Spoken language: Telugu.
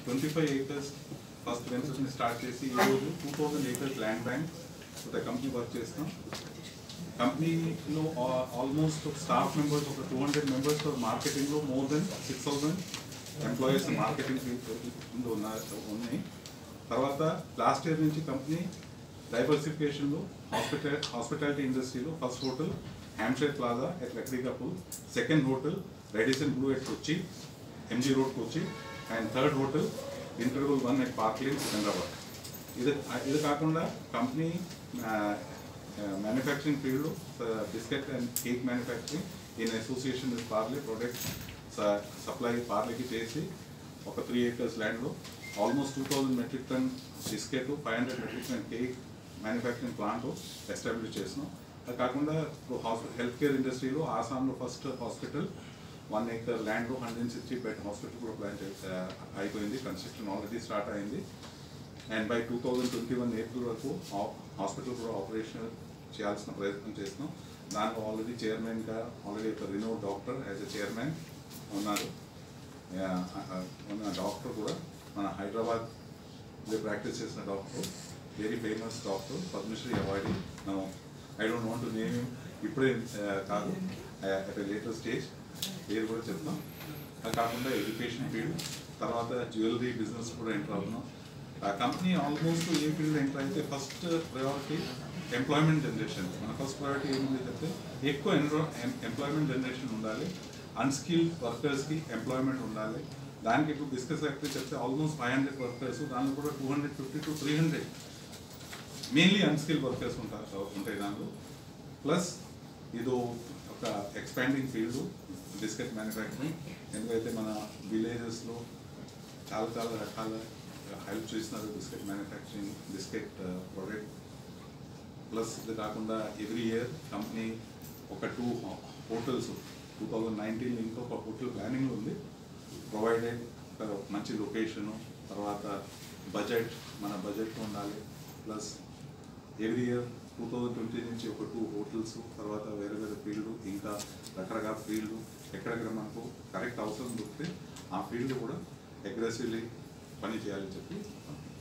ట్వంటీ ఫైవ్ ఏకర్స్ ఫస్ట్ వెంచర్స్ని స్టార్ట్ చేసి ఈరోజు two thousand acres land bank with company work చేస్తున్నాం కంపెనీలో ఆల్మోస్ట్ స్టాఫ్ మెంబర్స్ ఒక టూ హండ్రెడ్ మెంబర్స్ మార్కెటింగ్లో more then six thousand employees marketing ఉన్నారు ఉన్నాయి తర్వాత లాస్ట్ ఇయర్ నుంచి కంపెనీ డైవర్సిఫికేషన్లో హాస్పిటల్ హాస్పిటాలిటీ ఇండస్ట్రీలో first hotel Hampshire plaza at Lakdikapul second hotel Radisson Blu at Kochi MG road Kochi and third hotel interval one at park lane Secunderabad ఇది ఇది కాకుండా company manufacturing field biscuit and cake manufacturing in association with Parle products supply పార్లేకి చేసి ఒక త్రీ ఏకర్స్ ల్యాండ్లో almost two thousand metric ton biscuit five hundred metric ton cake manufacturing plant establish చేసినాం అది కాకుండా ఇప్పుడు హాస్పిటల్ హెల్త్ కేర్ ఇండస్ట్రీలో ఆసాంలో ఫస్ట్ హాస్పిటల్ వన్ ఏకర్ ల్యాండ్లో హండ్రెడ్ సిక్స్టీ బెడ్ హాస్పిటల్ కూడా ప్లాన్ చేసి అయిపోయింది కన్స్ట్రక్షన్ ఆల్రెడీ స్టార్ట్ అయింది and by two thousand twenty one April వరకు హాస్పిటల్ కూడా ఆపరేషన్ చేయాల్సిన ప్రయత్నం చేస్తున్నాం దాంట్లో ఆల్రెడీ చైర్మన్గా ఆల్రెడీ ఒక రినో డాక్టర్ యాజ్ ఎ చైర్మన్ ఉన్నారు Yeah, uh, uh, ఉన్న డాక్టర్ కూడా మన హైదరాబాద్ ప్రాక్టీస్ చేసిన doctor very famous doctor Padmashri award no I don't want to name ఇప్పుడే uh, కాదు అట్ లేటర్ స్టేజ్ పేరు కూడా చెప్తాం అది కాకుండా ఎడ్యుకేషన్ ఫీల్డ్ తర్వాత జ్యువెలరీ బిజినెస్ కూడా ఎంటర్ అవుతున్నాం ఆ కంపెనీ ఆల్మోస్ట్ ఏ ఫీల్డ్ ఎంటర్ అయితే ఫస్ట్ ప్రయారిటీ ఎంప్లాయ్మెంట్ జనరేషన్ మన ఫస్ట్ ప్రయారిటీ ఏముంది చెప్తే ఎక్కువ ఎన్రో ఎంప్లాయ్మెంట్ జనరేషన్ ఉండాలి అన్స్కిల్డ్ వర్కర్స్కి ఎంప్లాయ్మెంట్ ఉండాలి దానికి ఇప్పుడు బిస్కెట్ ఫ్యాక్టరీ చెప్తే ఆల్మోస్ట్ ఫైవ్ హండ్రెడ్ వర్కర్స్ దానిలో కూడా two hundred fifty to three hundred mainly unskilled workers ఉంటారు ఉంటాయి దాంట్లో ప్లస్ ఇది ఒక ఎక్స్పాండింగ్ ఫీల్డ్ బిస్కెట్ మ్యానుఫ్యాక్చరింగ్ ఎందుకైతే మన విలేజెస్లో చాలా చాలా రకాల హెల్ప్ చేస్తున్నారు biscuit manufacturing biscuit product plus ఇది కాకుండా ఎవ్రీ ఇయర్ కంపెనీ ఒక two hotels two thousand nineteen ఇంకొక హోటల్ ప్లానింగ్ ఉంది ప్రొవైడెడ్ ఒక మంచి లొకేషను తర్వాత బడ్జెట్ మన బడ్జెట్ ఉండాలి plus every year two thousand twenty నుంచి ఒక టూ హోటల్స్ తర్వాత వేరే వేరే ఫీల్డ్ ఇంకా రకరకాల ఫీల్డ్ ఎక్కడెక్కడ మనకు కరెక్ట్ అవసరం దొరికితే ఆ ఫీల్డ్ కూడా అగ్రెసివ్లీ పని చేయాలని చెప్పి